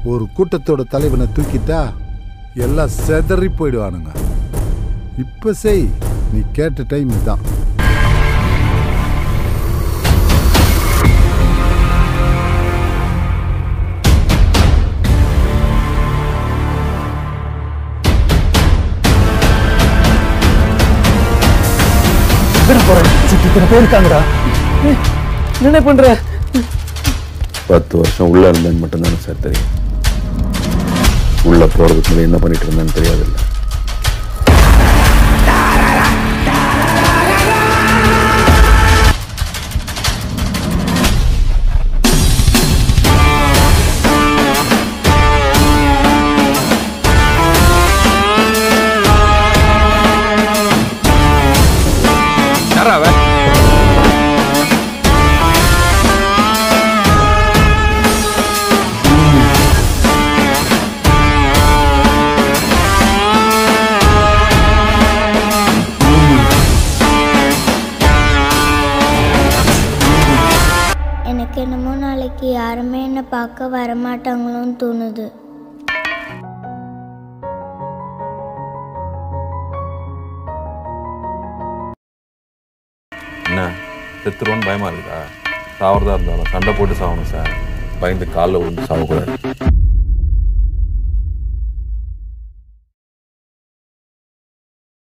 ஒரு கூட்டத்தோட தலைவனை தூக்கிட்டா எல்லாம் செதறி போயிடுவானுங்க இப்ப செய் நீ கேட்ட டைம் இதுதான் இத்தனை பேர் இருக்காங்கடா ஏய், என்ன பண்ற பத்து வருஷம் உள்ள இருந்தேன்னு மட்டும்தானே சார் தெரியும் உள்ள போறதுக்கு முன்னாடி என்ன பண்ணிட்டு இருந்தேன்னு தெரியாதுல்ல யாரா அவன் எனக்கு என்னமோ நாளைக்கு யாருமே என்னை பார்க்க வரமாட்டாங்களோன்னு தோணுது என்ன செத்துருவோன்னு பயமா இருக்குதா சாவறதா இருந்தாலும் சண்டை போட்டு சாகணும் சார் பயந்து காலில் விழுந்து சாகக்கூடாது